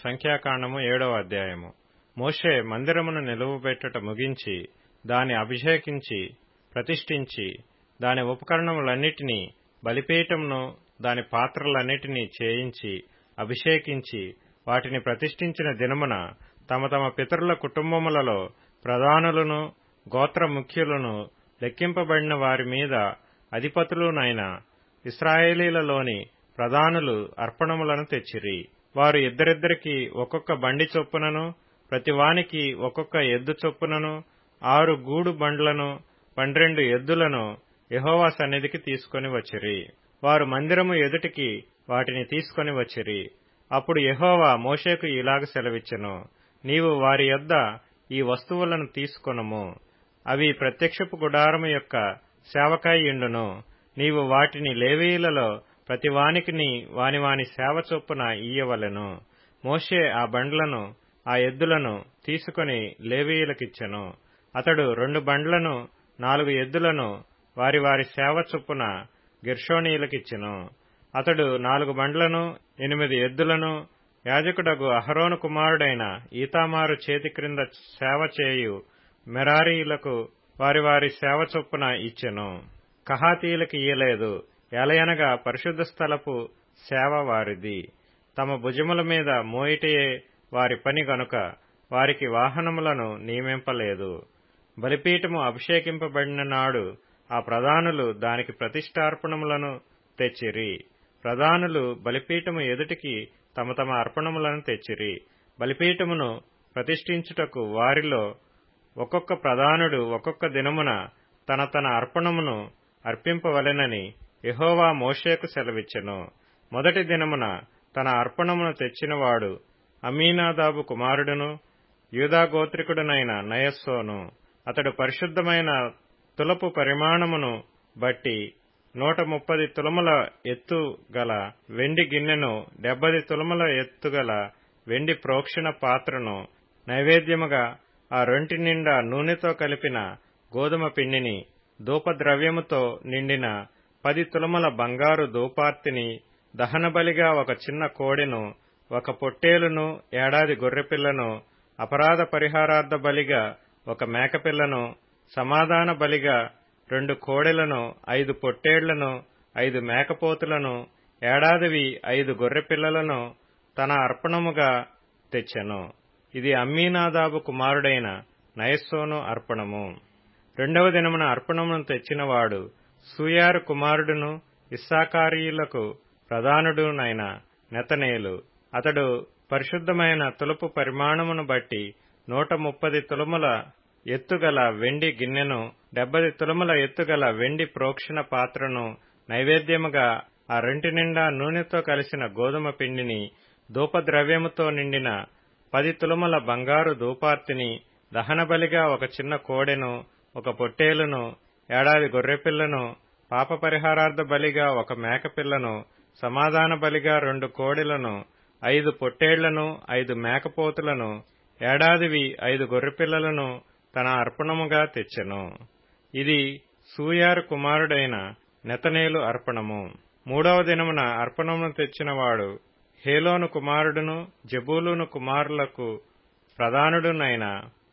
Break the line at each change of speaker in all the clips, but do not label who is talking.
సంఖ్యాకాండము ఏడవ అధ్యాయము మోషే మందిరమును నిలువబెట్టుట ముగించి దాని అభిషేకించి ప్రతిష్ఠించి దాని ఉపకరణములన్నిటినీ బలిపీఠమును దాని పాత్రలన్నిటినీ చేయించి అభిషేకించి వాటిని ప్రతిష్ఠించిన దినమున తమ తమ పితరుల కుటుంబములలో ప్రధానులను గోత్ర ముఖ్యులను లెక్కింపబడిన వారి మీద అధిపతులునైన ఇస్రాయేలీలలోని ప్రధానులు అర్పణములను తెచ్చిరి వారు ఇద్దరిద్దరికి ఒక్కొక్క బండి చొప్పునను ప్రతివానికి ఒక్కొక్క ఎద్దు చొప్పునను ఆరు గూడు బండ్లను పన్నెండు ఎద్దులను యహోవా సన్నిధికి తీసుకొని వచ్చిరి వారు మందిరము ఎదుటికి వాటిని తీసుకొని వచ్చిరి అప్పుడు యహోవా మోషేకు ఇలాగ సెలవిచ్చెను నీవు వారి యొద్ద ఈ వస్తువులను తీసుకొనుము అవి ప్రత్యక్షపు గుడారము యొక్క సేవకాయిండును నీవు వాటిని లేవీయులలో ప్రతివానికిని వాని వాని సేవ చొప్పున ఇయ్యవలెను మోషే ఆ బండ్లను ఆ ఎద్దులను తీసుకుని లేవీయులకిచ్చెను అతడు రెండు బండ్లను నాలుగు ఎద్దులను వారి వారి సేవ చొప్పున గిర్షోనీయులకిచ్చెను అతడు నాలుగు బండ్లను ఎనిమిది ఎద్దులను యాజకుడగు అహరోను కుమారుడైన ఈతామారు చేతి క్రింద సేవ చేయు మెరారీయులకు వారి వారి సేవ చొప్పున ఇచ్చెను కహాతీయులకు ఇయ్యలేదు ఎలయనగా పరిశుద్ధ స్థలపు సేవ వారిది తమ భుజముల మీద మోయిటయే వారి పని గనుక వారికి వాహనములను నియమింపలేదు బలిపీఠము అభిషేకింపబడిన నాడు ఆ ప్రధానులు దానికి ప్రతిష్టార్పణములను తెచ్చిరి ప్రధానులు బలిపీఠము ఎదుటికి తమ తమ అర్పణములను తెచ్చిరి బలిపీఠమును ప్రతిష్ఠించుటకు వారిలో ఒక్కొక్క ప్రధానుడు ఒక్కొక్క దినమున తన తన అర్పణమును అర్పింపవలెనని యహోవా మోషేకు సెలవిచ్చెను మొదటి దినమున తన అర్పణమును తెచ్చినవాడు అమీనాదాబు కుమారుడును యూదాగోత్రికుడునైన నయస్సోను అతడు పరిశుద్ధమైన తులపు పరిమాణమును బట్టి నూట ముప్పది తులముల ఎత్తు గల వెండి గిన్నెను డెబ్బది తులముల ఎత్తుగల వెండి ప్రోక్షణ పాత్రను నైవేద్యముగా ఆ రొంటి నిండా నూనెతో కలిపిన గోధుమ పిండిని ధూపద్రవ్యముతో నిండిన పది తులముల బంగారు ధూపార్తిని దహనబలిగా ఒక చిన్న కోడెను ఒక పొట్టేలును ఏడాది గొర్రెపిల్లను అపరాధ పరిహారార్థ బలిగా ఒక మేకపిల్లను సమాధాన బలిగా రెండు కోడెలను ఐదు పొట్టేళ్లను ఐదు మేకపోతులను ఏడాదివి ఐదు గొర్రెపిల్లలను తన అర్పణముగా తెచ్చెను ఇది అమ్మీనాదాబు కుమారుడైన నయస్సోను అర్పణము రెండవ దినమున అర్పణమును తెచ్చినవాడు సూయారు కుమారుడును ఇస్సాకారీయులకు ప్రధానుడునైన నెతనేలు అతడు పరిశుద్ధమైన తులుపు పరిమాణమును బట్టి నూట ముప్పది తులముల ఎత్తుగల వెండి గిన్నెను డెబ్బది తులముల ఎత్తుగల వెండి ప్రోక్షణ పాత్రను నైవేద్యముగా ఆ రెంటి నిండా నూనెతో కలిసిన గోధుమ పిండిని ధూపద్రవ్యముతో నిండిన పది తులముల బంగారు ధూపార్తిని దహనబలిగా ఒక చిన్న కోడెను ఒక పొట్టేలును ఏడాది గొర్రెపిల్లను పాప పరిహారార్థ బలిగా ఒక మేకపిల్లను సమాధాన బలిగా రెండు కోడెలను ఐదు పొట్టేళ్లను ఐదు మేకపోతులను ఏడాదివి ఐదు గొర్రెపిల్లలను తన అర్పణముగా తెచ్చెను ఇది సూయారు కుమారుడైన నెతనేలు అర్పణము మూడవ దినమున అర్పణమును తెచ్చినవాడు హేలోను కుమారుడును జబూలును కుమారులకు ప్రధానుడునైన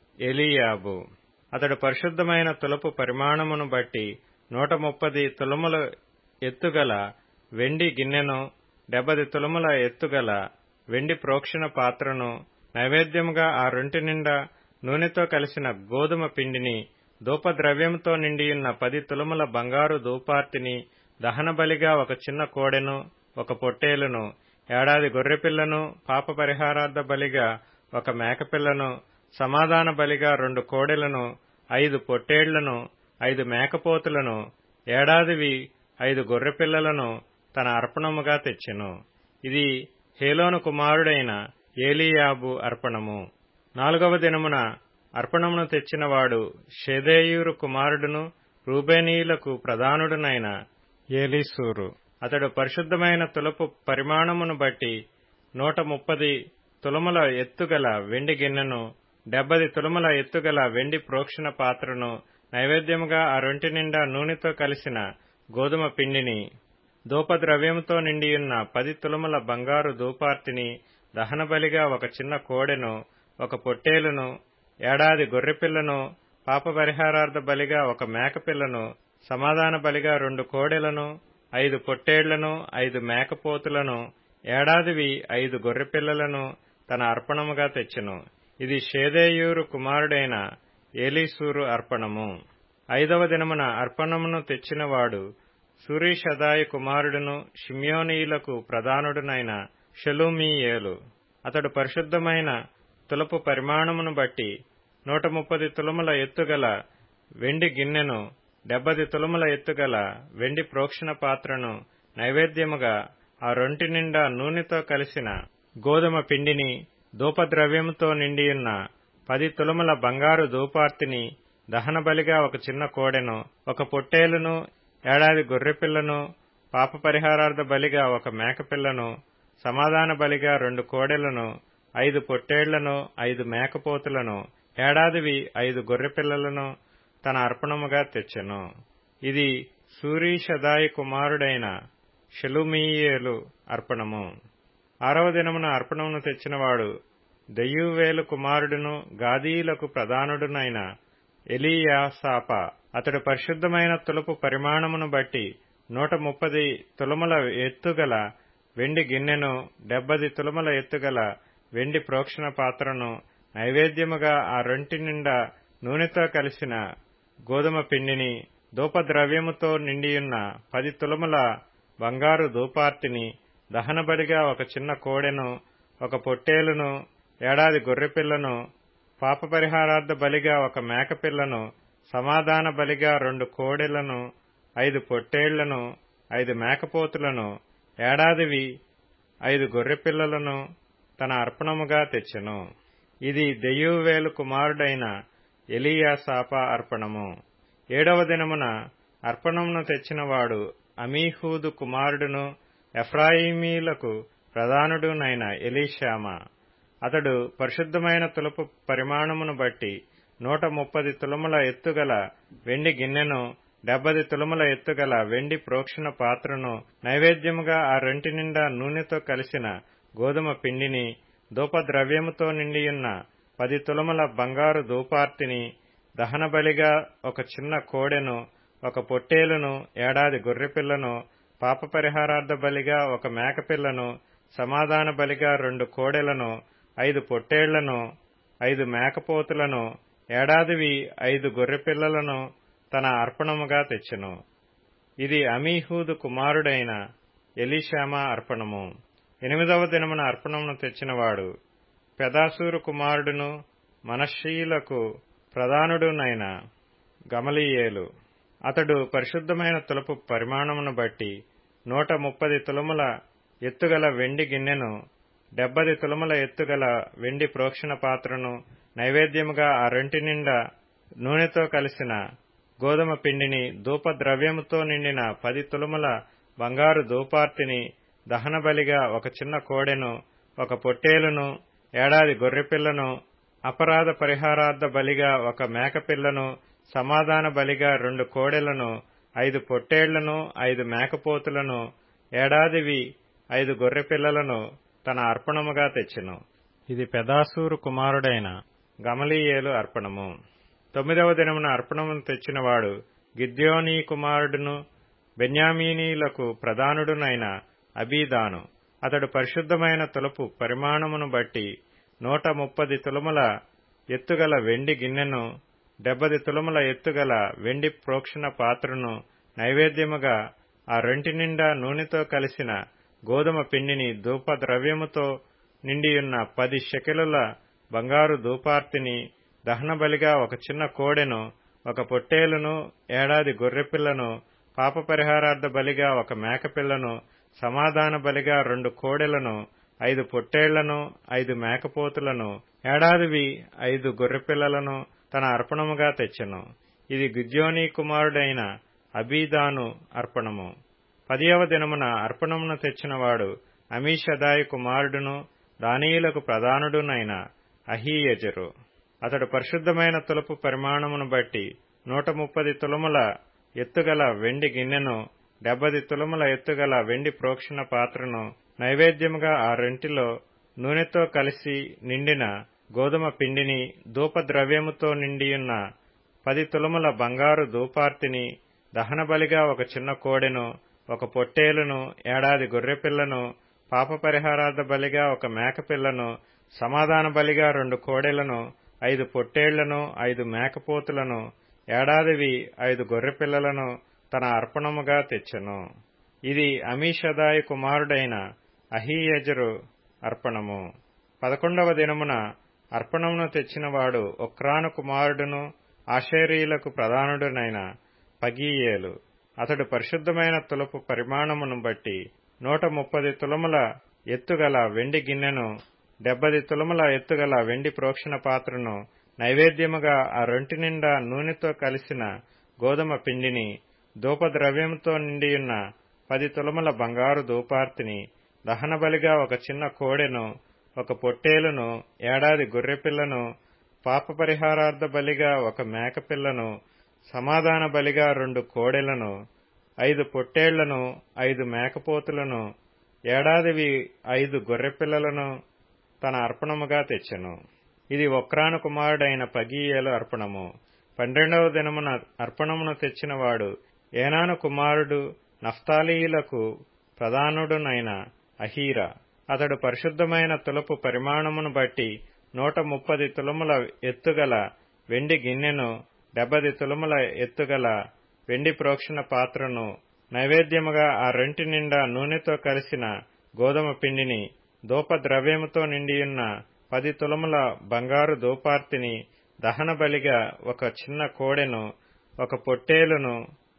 ఎలియాబు అతడు పరిశుద్ధమైన తులపు పరిమాణమును బట్టి నూట ముప్పది తులముల ఎత్తుగల వెండి గిన్నెను డెబ్బది తులముల ఎత్తుగల వెండి ప్రోక్షణ పాత్రను నైవేద్యముగా ఆ రొంటి నిండా నూనెతో కలిసిన గోధుమ పిండిని ధూపద్రవ్యంతో నిండియున్న పది తులముల బంగారు ధూపార్తిని దహనబలిగా ఒక చిన్న కోడెను ఒక పొట్టేలును ఏడాది గొర్రెపిల్లను పాప పరిహారార్థ బలిగా ఒక మేకపిల్లను సమాధాన బలిగా రెండు కోడెలను ఐదు పొట్టేళ్లను ఐదు మేకపోతులను ఏడాదివి ఐదు గొర్రెపిల్లలను తన అర్పణముగా తెచ్చెను ఇది హేలోను కుమారుడైన ఏలియాబు అర్పణము నాలుగవ దినమున అర్పణమును తెచ్చినవాడు షెదేయూరు కుమారుడును రూబేనీయులకు ప్రధానుడునైన ఏలీసూరు అతడు పరిశుద్ధమైన తులపు పరిమాణమును బట్టి నూట ముప్పది తులముల ఎత్తుగల వెండి గిన్నెను డెబ్బది తులముల ఎత్తుగల వెండి ప్రోక్షణ పాత్రను నైవేద్యముగా ఆ రొంటి నిండా నూనెతో కలిసిన గోధుమ పిండిని ధూపద్రవ్యముతో నిండియున్న పది తులముల బంగారు ధూపార్తిని దహనబలిగా ఒక చిన్న కోడెను ఒక పొట్టేలును ఏడాది గొర్రెపిల్లను పాపపరిహారార్థ బలిగా ఒక మేకపిల్లను సమాధాన బలిగా రెండు కోడెలను ఐదు పొట్టేళ్లను ఐదు మేకపోతులను ఏడాదివి ఐదు గొర్రెపిల్లలను తన అర్పణముగా తెచ్చెను ఇది షేదేయూరు కుమారుడైన ఏలీసూరు అర్పణము ఐదవ దినమున అర్పణమును తెచ్చినవాడు సూరీషదాయి కుమారుడును షిమ్యోనీయులకు ప్రధానుడునైన షెలుమీయేలు అతడు పరిశుద్ధమైన తులపు పరిమాణమును బట్టి నూట ముప్పది తులముల ఎత్తుగల వెండి గిన్నెను డెబ్బది తులముల ఎత్తుగల వెండి ప్రోక్షణ పాత్రను నైవేద్యముగా ఆ రొంటి నిండా నూనెతో కలిసిన గోధుమ పిండిని ధూపద్రవ్యముతో నిండియున్న పది తులముల బంగారు ధూపార్తిని దహనబలిగా ఒక చిన్న కోడెను ఒక పొట్టేలును ఏడాది గొర్రెపిల్లను పాపపరిహారార్థ బలిగా ఒక మేకపిల్లను సమాధాన బలిగా రెండు కోడెలను ఐదు పొట్టేళ్లను ఐదు మేకపోతులను ఏడాదివి ఐదు గొర్రెపిల్లలను తన అర్పణముగా తెచ్చెను ఇది సూరీషదాయి కుమారుడైన షెలుమీయేలు అర్పణము ఆరవ దినమున అర్పణమును తెచ్చినవాడు దెయ్యూవేలు కుమారుడును గాదీలకు ప్రధానుడునైన ఎలీయాసాప అతడు పరిశుద్ధమైన తులపు పరిమాణమును బట్టి నూట ముప్పది తులముల ఎత్తుగల వెండి గిన్నెను డెబ్బది తులముల ఎత్తుగల వెండి ప్రోక్షణ పాత్రను నైవేద్యముగా ఆ రొంటి నిండా నూనెతో కలిసిన గోధుమ పిండిని ధూపద్రవ్యముతో నిండియున్న పది తులముల బంగారు ధూపార్తిని దహనబడిగా ఒక చిన్న కోడెను ఒక పొట్టేలును ఏడాది గొర్రెపిల్లను పాపపరిహారార్థ బలిగా ఒక మేకపిల్లను సమాధాన బలిగా రెండు కోడెలను ఐదు పొట్టేళ్లను ఐదు మేకపోతులను ఏడాదివి ఐదు గొర్రెపిల్లలను తన అర్పణముగా తెచ్చెను ఇది దెయ్యూవేలు కుమారుడైన ఎలియాసాప అర్పణము ఏడవ దినమున అర్పణమును తెచ్చినవాడు అమీహూదు కుమారుడును ఎఫ్రాయిమీలకు ప్రధానుడునైన ఎలీషామ అతడు పరిశుద్ధమైన తులపు పరిమాణమును బట్టి నూట ముప్పది తులముల ఎత్తుగల వెండి గిన్నెను డెబ్బది తులముల ఎత్తుగల వెండి ప్రోక్షణ పాత్రను నైవేద్యముగా ఆ రెంటి నిండా నూనెతో కలిసిన గోధుమ పిండిని ధూపద్రవ్యముతో నిండియున్న పది తులముల బంగారు ధూపార్తిని దహనబలిగా ఒక చిన్న కోడెను ఒక పొట్టేలును ఏడాది గొర్రెపిల్లను పాపపరిహారార్థ బలిగా ఒక మేకపిల్లను సమాధాన బలిగా రెండు కోడెలను ఐదు పొట్టేళ్లను ఐదు మేకపోతులను ఏడాదివి ఐదు గొర్రెపిల్లలను తన అర్పణముగా తెచ్చెను ఇది అమీహూదు కుమారుడైన ఎలీషామా అర్పణము ఎనిమిదవ దినమున అర్పణమును తెచ్చినవాడు పెదాసూరు కుమారుడును మనషీలకు ప్రధానుడునైన గమలీయేలు అతడు పరిశుద్ధమైన తులపు పరిమాణమును బట్టి నూట ముప్పది తులముల ఎత్తుగల వెండి గిన్నెను డెబ్బది తులముల ఎత్తుగల వెండి ప్రోక్షణ పాత్రను నైవేద్యముగా ఆ రెంటి నిండా నూనెతో కలిసిన గోధుమ పిండిని ధూపద్రవ్యముతో నిండిన పది తులముల బంగారు ధూపార్తిని దహనబలిగా ఒక చిన్న కోడెను ఒక పొట్టేలును ఏడాది గొర్రెపిల్లను అపరాధ పరిహారార్థ బలిగా ఒక మేకపిల్లను సమాధాన బలిగా రెండు కోడెలను ఐదు పొట్టేళ్లను ఐదు మేకపోతులను ఏడాదివి ఐదు గొర్రెపిల్లలను తన అర్పణముగా తెచ్చెను ఇది పెదాసూరు కుమారుడైన గమలీయేలు అర్పణము తొమ్మిదవ దినమున అర్పణమును తెచ్చినవాడు గిద్యోనీ కుమారుడును బెన్యామీనీలకు ప్రధానుడునైన అబీదాను అతడు పరిశుద్ధమైన తులపు పరిమాణమును బట్టి నూట ముప్పది తులముల ఎత్తుగల వెండి గిన్నెను డెబ్బది తులముల ఎత్తుగల వెండి ప్రోక్షణ పాత్రను నైవేద్యముగా ఆ రెంటి నిండా నూనెతో కలిసిన గోధుమ పిండిని ధూపద్రవ్యముతో నిండియున్న పది షెకెలుల బంగారు ధూపార్తిని దహనబలిగా ఒక చిన్న కోడెను ఒక పొట్టేలును ఏడాది గొర్రెపిల్లను పాపపరిహారార్థ బలిగా ఒక మేకపిల్లను సమాధాన బలిగా రెండు కోడెలను ఐదు పొట్టేళ్లను ఐదు మేకపోతులను ఏడాదివి ఐదు గొర్రెపిల్లలను తన అర్పణముగా తెచ్చెను ఇది గుజ్యోనీ కుమారుడైన అబీదాను అర్పణము పదియవ దినమున అర్పణమును తెచ్చినవాడు అమీషదాయి కుమారుడును దానీయులకు ప్రధానుడునైన అహీయజరు అతడు పరిశుద్ధమైన తులపు పరిమాణమును బట్టి నూట ముప్పది తులముల ఎత్తుగల వెండి గిన్నెను డెబ్బది తులముల ఎత్తుగల వెండి ప్రోక్షణ పాత్రను నైవేద్యముగా ఆ రెంటిలో నూనెతో కలిసి నిండిన గోధుమ పిండిని ధూపద్రవ్యముతో నిండియున్న పది తులముల బంగారు ధూపార్తిని దహనబలిగా ఒక చిన్న కోడెను ఒక పొట్టేలును ఏడాది గొర్రెపిల్లను పాప పరిహారార్థ బలిగా ఒక మేకపిల్లను సమాధాన బలిగా రెండు కోడెలను ఐదు పొట్టేళ్లను ఐదు మేకపోతులను ఏడాదివి ఐదు గొర్రెపిల్లలను తన అర్పణముగా తెచ్చెను ఇది అమీషదాయి కుమారుడైన అహీయజరు అర్పణము పదకొండవ దినమున అర్పణమును తెచ్చినవాడు ఒక్రాను కుమారుడును ఆషేరీలకు ప్రధానుడునైన పగీయేలు అతడు పరిశుద్ధమైన తులపు పరిమాణమును బట్టి నూట ముప్పది తులముల ఎత్తుగల వెండి గిన్నెను డెబ్బది తులముల ఎత్తుగల వెండి ప్రోక్షణ పాత్రను నైవేద్యముగా ఆ రొంటి నిండా నూనెతో కలిసిన గోధుమ పిండిని ధూపద్రవ్యముతో నిండియున్న పది తులముల బంగారు ధూపార్తిని దహనబలిగా ఒక చిన్న కోడెను ఒక పొట్టేలును ఏడాది గొర్రెపిల్లను పాప పరిహారార్థ బలిగా ఒక మేకపిల్లను సమాధాన బలిగా రెండు కోడెలను ఐదు పొట్టేళ్లను ఐదు మేకపోతులను ఏడాదివి ఐదు గొర్రెపిల్లలను తన అర్పణముగా తెచ్చెను ఇది ఒక్రాను కుమారుడైన పగీయేలు అర్పణము పన్నెండవ దినమున అర్పణమును తెచ్చినవాడు ఏనాను కుమారుడు నఫ్తాలీయులకు ప్రధానుడునైన అహీరా అతడు పరిశుద్ధమైన తులపు పరిమాణమును బట్టి నూట ముప్పది తులముల ఎత్తుగల వెండి గిన్నెను డెబ్బది తులముల ఎత్తుగల వెండి ప్రోక్షణ పాత్రను నైవేద్యముగా ఆ రెంటి నిండా నూనెతో కలిసిన గోధుమ పిండిని ధూపద్రవ్యముతో నిండియున్న పది తులముల బంగారు ధూపార్తిని దహన బలిగా ఒక చిన్న కోడెను ఒక పొట్టేలును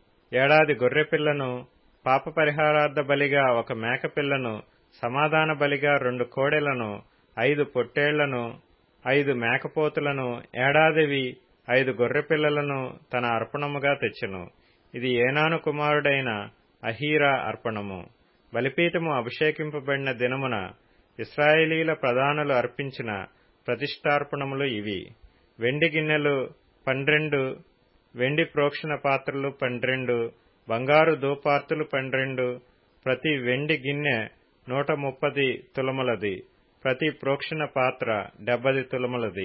ఏడాది గొర్రెపిల్లను పాప పరిహారార్థ బలిగా ఒక మేకపిల్లను సమాధాన బలిగా రెండు కోడెలను ఐదు పొట్టేళ్లను ఐదు మేకపోతులను ఏడాదివి ఐదు గొర్రెపిల్లలను తన అర్పణముగా తెచ్చెను ఇది ఏనాను కుమారుడైన అహీరా అర్పణము బలిపీఠము అభిషేకింపబడిన దినమున ఇస్రాయేలీల ప్రధానులు అర్పించిన ప్రతిష్టార్పణములు ఇవి వెండి గిన్నెలు పన్నెండు వెండి ప్రోక్షణ పాత్రలు పన్నెండు బంగారు దూపార్తులు పన్నెండు ప్రతి వెండి గిన్నె నూట ముప్పది తులములది ప్రతి ప్రోక్షణ పాత్ర డెబ్బది తులములది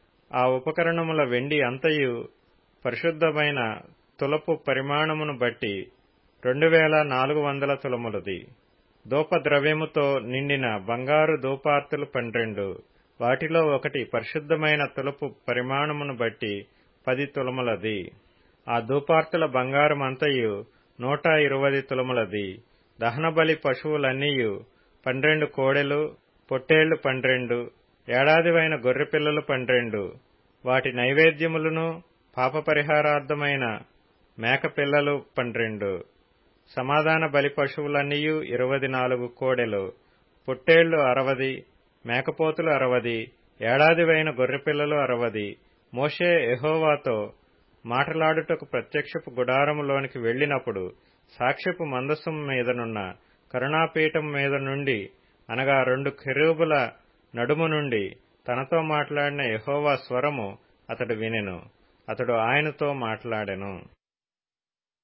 ఆ ఉపకరణముల వెండి అంతయు పరిశుద్ధమైన తులపు పరిమాణమును బట్టి రెండు వేల నాలుగు వందల తులములది ధూపద్రవ్యముతో నిండిన బంగారు ధూపార్తులు పన్నెండు వాటిలో ఒకటి పరిశుద్ధమైన తులపు పరిమాణమును బట్టి పది తులములది ఆ ధూపార్తుల బంగారమంతయు నూట ఇరవై తులములది దహనబలి పశువులన్నీయు పన్నెండు కోడెలు పొట్టేళ్లు పన్నెండు ఏడాదివైన గొర్రెపిల్లలు పన్నెండు వాటి నైవేద్యములను పాప పరిహారార్థమైన మేకపిల్లలు పన్నెండు సమాధాన బలి పశువులన్నీయు ఇరవది నాలుగు కోడెలు పొట్టేళ్లు అరవది మేకపోతులు అరవది ఏడాదివైన గొర్రెపిల్లలు అరవది మోషే ఎహోవాతో మాటలాడుటకు ప్రత్యక్షపు గుడారములోనికి వెళ్లినప్పుడు సాక్ష్యపు మందసం మీదనున్న కరుణాపీఠం మీద నుండి అనగా రెండు కెరూబుల నడుము నుండి తనతో మాట్లాడిన యహోవా స్వరము అతడు వినెను అతడు ఆయనతో మాట్లాడెను